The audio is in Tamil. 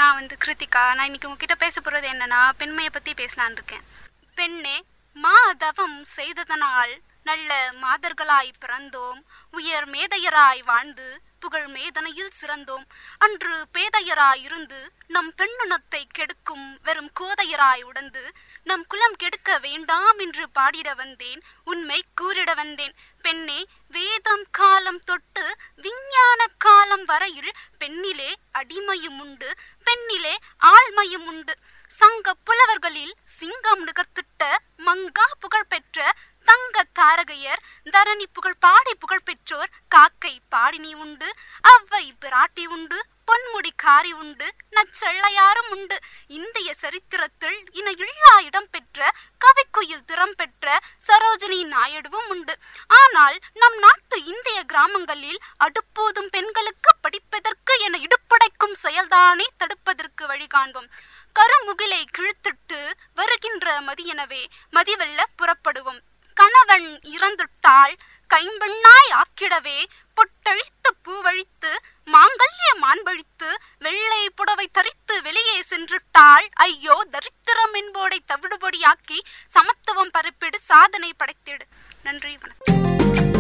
நான் வந்து கிருத்திகா நான் இன்னைக்கு உங்ககிட்ட பேச போகிறது என்னன்னா பெண்மையை பற்றி பேசலான் இருக்கேன் பெண்ணே மாதவம் செய்ததனால் நல்ல மாதர்களாய் பிறந்தோம் உயர் மேதையராய் வாழ்ந்து புகழ் மேதனையில் சிறந்தோம் அன்று பேதையராய் இருந்து நம் பெண்ணுணத்தை கெடுக்கும் வெறும் கோதையராய் உடந்து நம் குலம் கெடுக்க வேண்டாம் என்று பாடிட வந்தேன் உண்மை கூறிட வந்தேன் பெண்ணே வேதம் காலம் தொட்டு விஞ்ஞான காலம் வரையில் பெண்ணிலே அடிமையும் உண்டு பெண்ணிலே ஆழ்மையும் உண்டு சங்க புலவர்களில் சிங்கம் நிகர்த்திட்ட மங்கா புகழ் பெற்ற தங்க தாரகையர் தரணி புகழ் பாடி புகழ் பெற்றோர் காக்கை பாடினி உண்டு அவ்வை பிராட்டி உண்டு பொன்முடி காரி உண்டு நச்செள்ளையாரும் உண்டு இந்திய சரித்திரத்தில் இன இல்லா இடம் பெற்ற கவிக்குயில் திறம் பெற்ற சரோஜினி நாயுடுவும் உண்டு ஆனால் நம் நாட்டு இந்திய கிராமங்களில் அடுப்போதும் பெண்களுக்கு படிப்பதற்கு என இடுப்படைக்கும் செயல்தானே தடுப்பதற்கு வழி காண்போம் கருமுகிலை கிழித்திட்டு வருகின்ற மதியெனவே மதிவெல்ல புறப்படுவோம் கணவன் இறந்துட்டால் கைம்பெண்ணாய் ஆக்கிடவே பொட்டழித்து பூவழித்து மாங்கல்ய மான்பழித்து வெள்ளை புடவை தரித்து வெளியே சென்றுட்டாள் ஐயோ தரித்திரம் என்போடை தவிடுபொடியாக்கி சமத்துவம் பரப்பிடு சாதனை படைத்திடு நன்றி வணக்கம்